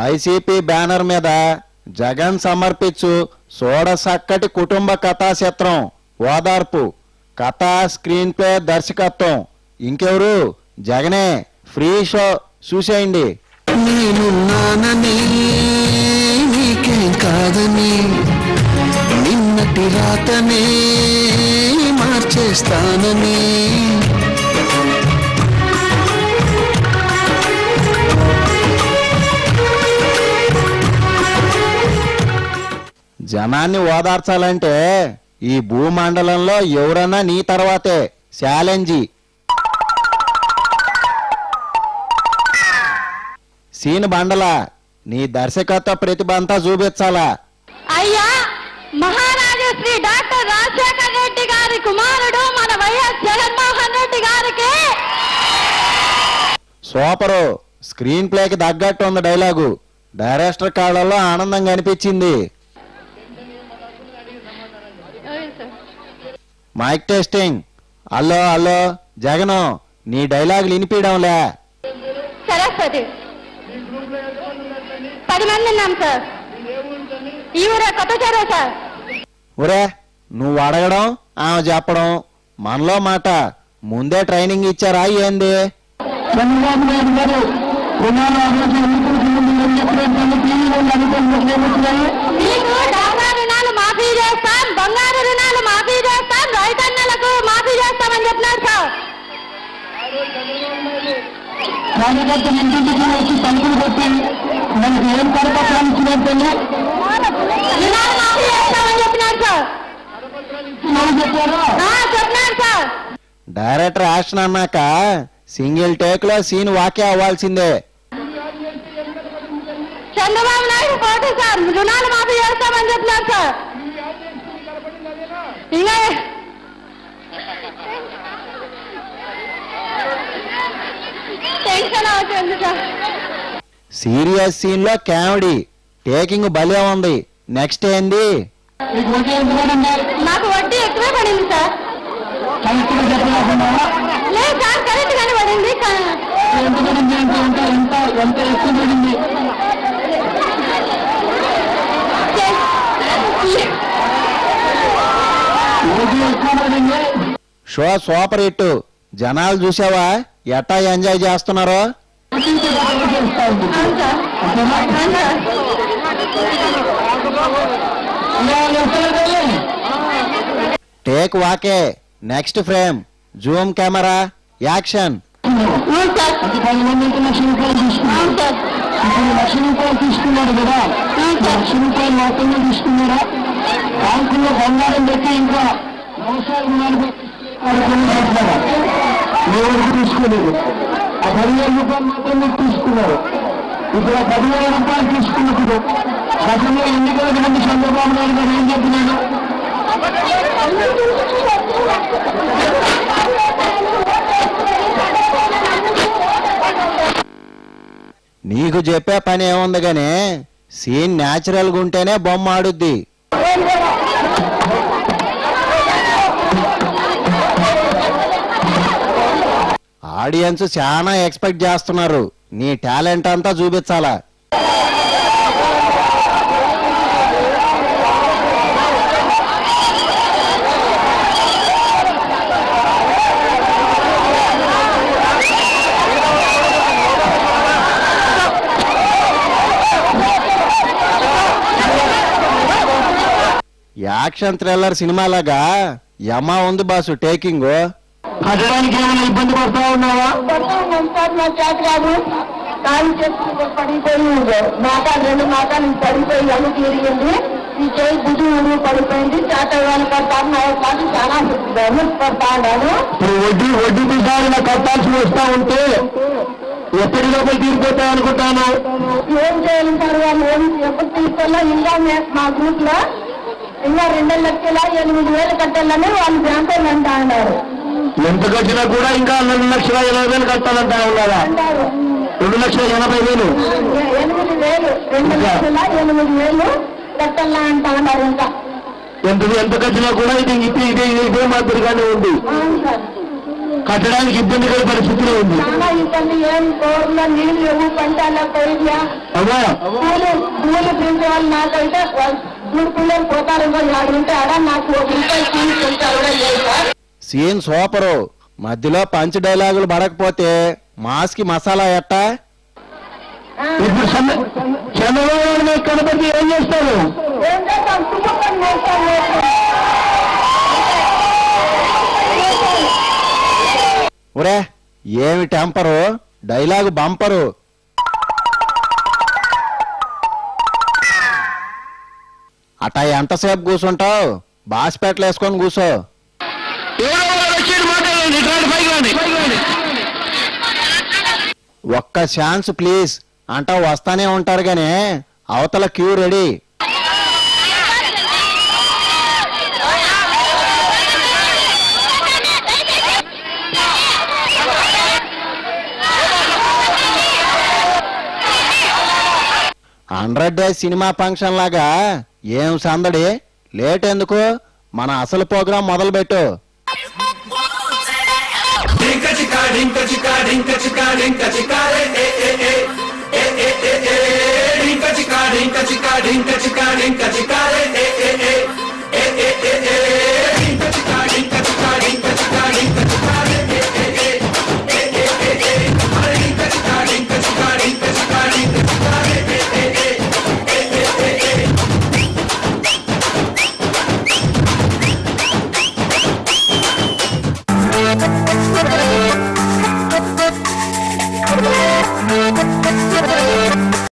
YCP banner మీద జగన్ సమర్పించు సోడసక్కటి కుటుంబ కథా చిత్రం ఓదార్పు కథ స్క్రీన్ ప్లే దర్శకత్వం ఇంకెవరు జగనే ఫ్రీ షో చూసేయండి నేనున్నానని నీకేం కాదని నిన్నటి రాతనే మార్చేస్తానని జనాన్ని ఓదార్చాలంటే ఈ భూమండలంలో ఎవరన్నా నీ తర్వాతే ఛాలెంజీ సీన్ బండల నీ దర్శకత్వ ప్రతిభ అంతా చూపించాలా అయ్యా మహారాజా శ్రీ డాక్టర్ రాజశేఖర్ రెడ్డి గారి కుమారుడు మన వైఎస్ జగన్మోహన్ రెడ్డి గారికి సూపరు స్క్రీన్ ప్లేకి తగ్గట్టు ఉంది డైలాగు డైరెక్టర్ కాళ్ళలో ఆనందం కనిపించింది mike testing hello hello Jagan నీ డైలాగులు వినిపించడంలే సరస్వతి పది మంది ఉన్నాం సార్ ఈ ఊరే కొత్త చెరువు సార్ ఒరే నువ్వు అడగడం ఆమె చెప్పడం మనలో మాట ముందే ట్రైనింగ్ ఇచ్చారా ఏంది చంద్రబాబు నాయుడు గారు రుణాల అభివృద్ధి ఎందుకు చేయాలని చెప్పినటువంటి టీవీలో అనుకుంటున్నాయి మీకు డాక్రా రుణాలు మాఫీ చేస్తాం బంగారు రుణాలు మాఫీ చేస్తాం రైతన్నలకు మాఫీ చేస్తామని చెప్పినారు సార్ కార్యకర్తలు ఇంటింటికి వచ్చి తలుపులు కొట్టి మనకి ఏం కరపత్రాలు ఇచ్చినట్టండి రుణాలు మాఫీ చేస్తామని చెప్పినారు సార్ మనం చెప్పారా ఆ, చెప్పినారు సార్ డైరెక్టర్ యాక్షన్ అన్నాక సింగిల్ టేక్ లో సీన్ వాకే అవ్వాల్సిందే చంద్రబాబు నాయుడు పోటీ సార్ రుణాలు మాఫీ చేస్తామని చెప్పినారు సార్ ఇంకా టెన్షన్ అవుతుంది సార్ సీరియస్ సీన్ లో కామెడీ టేకింగ్ భలే ఉంది నెక్స్ట్ ఏంది మీకు వడ్డీ ఎంత పడింది నాకు వడ్డీ ఎక్కువే పడింది సార్ కరెక్ట్గా చెప్పలేకుండా లేదు సార్ కరెక్ట్ గానే పడింది కా- ఎంత పడింది అంటే ఎంత ఎంత ఎంత ఎక్కువ పడింది వడ్డీ ఎక్కువ పడింది షో సూపర్ హిట్ జనాలు చూసావా ఎట్టా ఎంజాయ్ చేస్తున్నారో వడ్డీతో డబ్బులు చేస్తా ఉంది అవును సార్ అంతేనా? అవును సార్ ఇలా చేస్తారా take okay next frame zoom camera action అవును సార్ అది పది మందికి లక్ష రూపాయలు తీసుకున్నారు అవును సార్ ఇప్పుడు లక్ష రూపాయలు తీసుకున్నాడు కదా లక్ష రూపాయలు మొత్తంగా తీసుకున్నారా బ్యాంకుల్లో బంగారం పెట్టి ఇంకా వ్యవసాయ రుణాలు పెట్టి వాళ్ళకి పెట్టారా ఎవరికి తీసుకోలేదు ఆ పదివేల రూపాయలు మాత్రం మీరు తీసుకున్నారు ఇప్పుడు ఆ పదివేల రూపాయలు తీసుకున్నప్పుడు గతంలో ఎన్నికలకు ముందు చంద్రబాబు నాయుడు గారు ఏం చెప్పినాడు నీకు చెప్పే పని ఏముంది గాని సీన్ న్యాచురల్ గా ఉంటేనే బొమ్మ ఆడుద్ది ఆడియన్స్ చాలా ఎక్స్పెక్ట్ చేస్తున్నారు నీ టాలెంట్ అంతా చూపించాలా యాక్షన్ థ్రిల్లర్ సినిమాలాగా యమ ఉంది బాసు టేకింగ్ కట్టడానికి ఏమైనా ఇబ్బంది పడతా ఉన్నావా సార్ నా చేత కాదు కాలు చేసి పడిపోయి మోకాలు రెండు మోకాలు పడిపోయి అను తిరిగింది ఈ చేయి బుద్ధి ఊరు పడిపోయింది చేత వాళ్ళు పడతాను నా కాదు చాలా పడతా ఉన్నాను ఇప్పుడు వడ్డీ వడ్డీ పిసారిన కట్టాల్సి వస్తా ఉంటే ఎప్పటి లోపల తీరిపోతాయి అనుకుంటాను ఏం చేయాలి సార్ వాళ్ళు ఏం ఎప్పుడు తీసుకోవాలో ఇంకా మే- మా గ్రూప్ లో ఇంకా రెండు లక్షల ఎనిమిది వేలు కట్టాలని వాళ్ళు బ్యాంకు అంటా అన్నారు ఎంత కట్టినా కూడా ఇంకా రెండు లక్షల ఎనభై వేలు కట్టాలంటా ఉన్నారా అంటారు రెండు లక్షల ఎనభై వేలు ఎ- ఎనిమిది వేలు రెండు లక్షల ఎనిమిది వేలు కట్టాలా అంటా అన్నారు ఇంకా ఎంత ఎంత కట్టినా కూడా ఇది ఇది ఇది ఇదే మాదిరిగానే ఉంది అవును సార్ కట్టడానికి ఇబ్బందికర పరిస్థితిలో ఉంది చాలా ఇబ్బంది ఏం బోర్లో నీళ్లు లేవు పంటల్లో పోయిందా అమ్మా స్కూలు స్కూలు ప్రింట్ వాళ్ళు నాకైతే మూడు పిల్లలు పోతారు ఉంటే ఆడ నాకు ఒక రూపాయి ఫీజు పెంచారు కూడా లేదు సార్ సీన్ సూపరు మధ్యలో పంచ్ డైలాగులు పడకపోతే మాస్కి మసాలా ఎట్టా ఇప్పుడు చంద్ర- చంద్రబాబు నాయుడు మీకు కనపడితే ఏం చేస్తారు ఏం చేస్తాం కుటుంబం చేస్తాం ఒరే ఏమి టెంపరు డైలాగు బంపరు అట్టా ఎంతసేపు కూర్చుంటావు బాస్పేటలు వేసుకొని కూర్చో ఎవరో ఒకరు వచ్చి మాట్లాడండి ఇట్లాంటి పైకి రండి. ఒక్క ఛాన్స్ ప్లీజ్ అంటా వస్తానే ఉంటారు గానీ అవతల queue ready hundred days cinema function లాగా ఏం సందడి లేట్ ఎందుకు మన అసలు ప్రోగ్రాం మొదలు పెట్టు Dinka chika dinka chika dinka chika dinka chika re e e e e e e e dinka chika dinka chika dinka chika dinka chika re e e e